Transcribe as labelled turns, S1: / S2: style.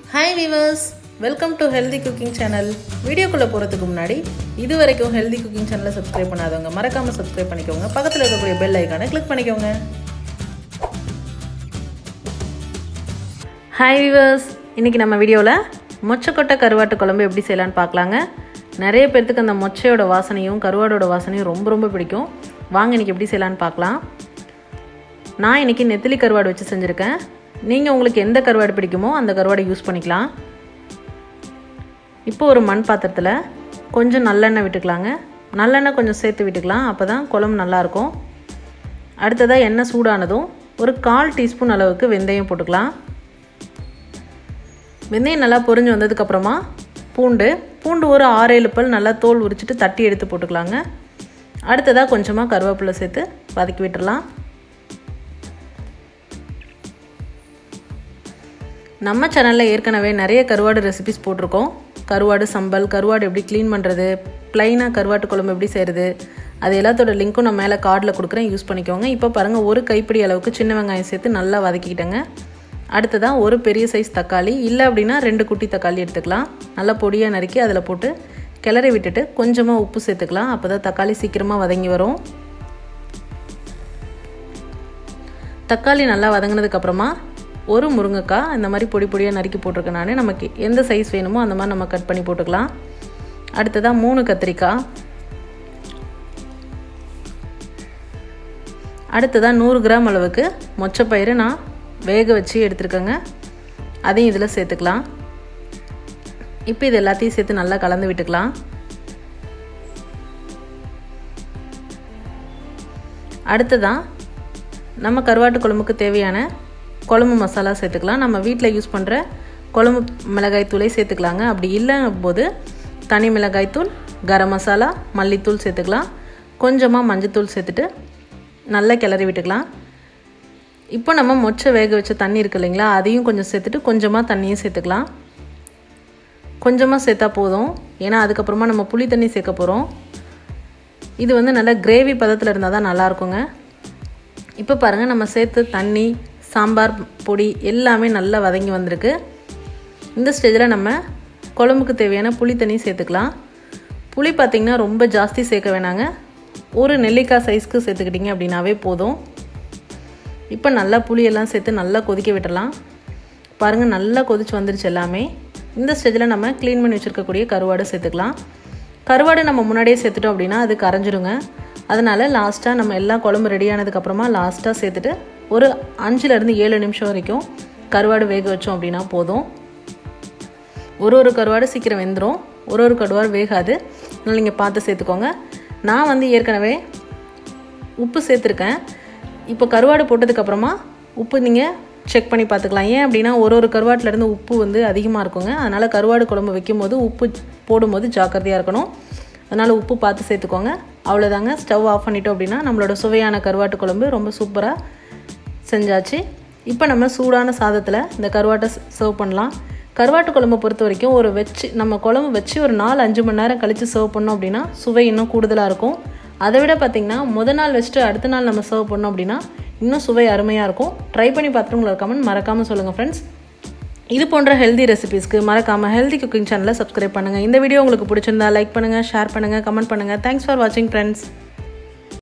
S1: hi viewers welcome to healthy cooking channel வீடியோக்குள்ளே போகிறதுக்கு முன்னாடி இது வரைக்கும் ஹெல்தி குக்கிங் சேனலை சப்ஸ்கிரைப் பண்ணாதவங்க மறக்காமல் சப்ஸ்கிரைப் பண்ணிக்கோங்க பக்கத்தில் இருக்கக்கூடிய பெல் ஐக்கானை கிளிக் பண்ணிக்கோங்க ஹாய் வீவர்ஸ் இன்றைக்கி நம்ம வீடியோவில் மொச்சக்கொட்டை கருவாட்டு குழம்பு எப்படி செய்யலான்னு பார்க்கலாங்க நிறைய பேர்த்துக்கு அந்த மொச்சையோட வாசனையும் கருவாடோட வாசனையும் ரொம்ப ரொம்ப பிடிக்கும் வாங்க இன்றைக்கி எப்படி செய்யலான்னு பார்க்கலாம் நான் இன்றைக்கி நெத்திலி கருவாடு வச்சு செஞ்சுருக்கேன் நீங்கள் உங்களுக்கு எந்த கருவாடு பிடிக்குமோ அந்த கருவாடை யூஸ் பண்ணிக்கலாம் இப்போ ஒரு மண் பாத்திரத்தில் கொஞ்சம் நல்லெண்ணெய் விட்டுக்கலாங்க நல்லெண்ணெய் கொஞ்சம் சேர்த்து விட்டுக்கலாம் அப்போ தான் குழம்பு நல்லாயிருக்கும் அடுத்ததாக எண்ணெய் சூடானதும் ஒரு கால் டீஸ்பூன் அளவுக்கு வெந்தயம் போட்டுக்கலாம் வெந்தயம் நல்லா பொரிஞ்சு வந்ததுக்கப்புறமா பூண்டு பூண்டு ஒரு ஆறு ஏழு பல் நல்லா தோல் உரிச்சிட்டு தட்டி எடுத்து போட்டுக்கலாங்க அடுத்ததாக கொஞ்சமாக கருவேப்பிலை சேர்த்து வதக்கி விட்டுடலாம் நம்ம சேனலில் ஏற்கனவே நிறைய கருவாடு ரெசிபிஸ் போட்டிருக்கோம் கருவாடு சம்பல் கருவாடு எப்படி க்ளீன் பண்ணுறது ப்ளைனாக கருவாட்டு குழம்பு எப்படி செய்கிறது அது எல்லாத்தோட லிங்க்கும் நான் மேலே கார்டில் கொடுக்குறேன் யூஸ் பண்ணிக்கோங்க இப்போ பாருங்கள் ஒரு கைப்பிடி அளவுக்கு சின்ன வெங்காயம் சேர்த்து நல்லா வதக்கிக்கிட்டேங்க அடுத்ததாக ஒரு பெரிய சைஸ் தக்காளி இல்லை அப்படின்னா ரெண்டு குட்டி தக்காளி எடுத்துக்கலாம் நல்லா பொடியாக நறுக்கி அதில் போட்டு கிளறி விட்டுட்டு கொஞ்சமாக உப்பு சேர்த்துக்கலாம் அப்போ தான் தக்காளி சீக்கிரமாக வதங்கி வரும் தக்காளி நல்லா வதங்கினதுக்கப்புறமா ஒரு முருங்கைக்காய் இந்த மாதிரி பொடி பொடியாக நறுக்கி போட்டிருக்கேன் நான் நமக்கு எந்த சைஸ் வேணுமோ அந்த மாதிரி நம்ம கட் பண்ணி போட்டுக்கலாம் அடுத்ததாக மூணு கத்திரிக்காய் அடுத்ததாக நூறு கிராம் அளவுக்கு மொச்சப்பயிறு நான் வேக வச்சு எடுத்துருக்கேங்க அதையும் இதில் சேர்த்துக்கலாம் இப்போ இது எல்லாத்தையும் சேர்த்து நல்லா கலந்து விட்டுக்கலாம் அடுத்ததான் நம்ம கருவாட்டு குழம்புக்கு தேவையான குழம்பு மசாலா சேர்த்துக்கலாம் நம்ம வீட்டில் யூஸ் பண்ணுற குழம்பு மிளகாய் தூளை சேர்த்துக்கலாங்க அப்படி இல்லை போது தனி மிளகாய் தூள் கரம் மசாலா மல்லித்தூள் சேர்த்துக்கலாம் கொஞ்சமாக மஞ்சத்தூள் சேர்த்துட்டு நல்லா கிளறி விட்டுக்கலாம் இப்போ நம்ம மொச்சை வேக வச்ச தண்ணி இருக்கு இல்லைங்களா அதையும் கொஞ்சம் சேர்த்துட்டு கொஞ்சமாக தண்ணியும் சேர்த்துக்கலாம் கொஞ்சமாக சேர்த்தா போதும் ஏன்னா அதுக்கப்புறமா நம்ம புளி தண்ணி சேர்க்க போகிறோம் இது வந்து நல்லா கிரேவி பதத்தில் இருந்தால் தான் நல்லாயிருக்குங்க இப்போ பாருங்கள் நம்ம சேர்த்து தண்ணி சாம்பார் பொடி எல்லாமே நல்லா வதங்கி வந்திருக்கு இந்த ஸ்டேஜில் நம்ம குழம்புக்கு தேவையான புளி தண்ணி சேர்த்துக்கலாம் புளி பார்த்திங்கன்னா ரொம்ப ஜாஸ்தி சேர்க்க வேணாங்க ஒரு நெல்லிக்காய் சைஸ்க்கு சேர்த்துக்கிட்டிங்க அப்படின்னாவே போதும் இப்போ நல்லா புளியெல்லாம் சேர்த்து நல்லா கொதிக்க விட்டுடலாம் பாருங்கள் நல்லா கொதிச்சு வந்துருச்சு எல்லாமே இந்த ஸ்டேஜில் நம்ம க்ளீன் பண்ணி வச்சுருக்கக்கூடிய கருவாடு சேர்த்துக்கலாம் கருவாடு நம்ம முன்னாடியே சேர்த்துட்டோம் அப்படின்னா அது கரைஞ்சிருங்க அதனால் லாஸ்ட்டாக நம்ம எல்லாம் குழம்பு ரெடி ஆனதுக்கப்புறமா லாஸ்ட்டாக சேர்த்துட்டு ஒரு அஞ்சுலேருந்து ஏழு நிமிஷம் வரைக்கும் கருவாடு வேக வச்சோம் அப்படின்னா போதும் ஒரு ஒரு கருவாடு சீக்கிரம் வெந்துடும் ஒரு ஒரு கருவாடு வேகாது அதனால் நீங்கள் பார்த்து சேர்த்துக்கோங்க நான் வந்து ஏற்கனவே உப்பு சேர்த்துருக்கேன் இப்போ கருவாடு போட்டதுக்கப்புறமா உப்பு நீங்கள் செக் பண்ணி பார்த்துக்கலாம் ஏன் அப்படின்னா ஒரு ஒரு கருவாட்டிலேருந்து உப்பு வந்து அதிகமாக இருக்குங்க அதனால் கருவாடு குழம்பு வைக்கும்போது உப்பு போடும்போது ஜாக்கிரதையாக இருக்கணும் அதனால் உப்பு பார்த்து சேர்த்துக்கோங்க அவ்வளோதாங்க ஸ்டவ் ஆஃப் பண்ணிட்டோம் அப்படின்னா நம்மளோட சுவையான கருவாட்டு குழம்பு ரொம்ப சூப்பராக செஞ்சாச்சு இப்போ நம்ம சூடான சாதத்தில் இந்த கருவாட்டை சர்வ் பண்ணலாம் கருவாட்டு குழம்பை பொறுத்த வரைக்கும் ஒரு வச்சு நம்ம குழம்பு வச்சு ஒரு நாலு அஞ்சு மணி நேரம் கழித்து சர்வ் பண்ணோம் அப்படின்னா சுவை இன்னும் கூடுதலாக இருக்கும் அதை விட பார்த்திங்கன்னா முத நாள் வச்சுட்டு அடுத்த நாள் நம்ம சர்வ் பண்ணோம் அப்படின்னா இன்னும் சுவை அருமையாக இருக்கும் ட்ரை பண்ணி பார்த்துட்டு உங்களோட கமெண்ட் மறக்காமல் சொல்லுங்கள் ஃப்ரெண்ட்ஸ் இது போன்ற ஹெல்தி ரெசிபீஸ்க்கு மறக்காமல் ஹெல்தி குக்கிங் சேனலை சப்ஸ்கிரைப் பண்ணுங்கள் இந்த வீடியோ உங்களுக்கு பிடிச்சிருந்தா லைக் பண்ணுங்கள் ஷேர் பண்ணுங்கள் கமெண்ட் பண்ணுங்கள் தேங்க்ஸ் ஃபார் வாட்சிங் ஃப்ரெண்ட்ஸ்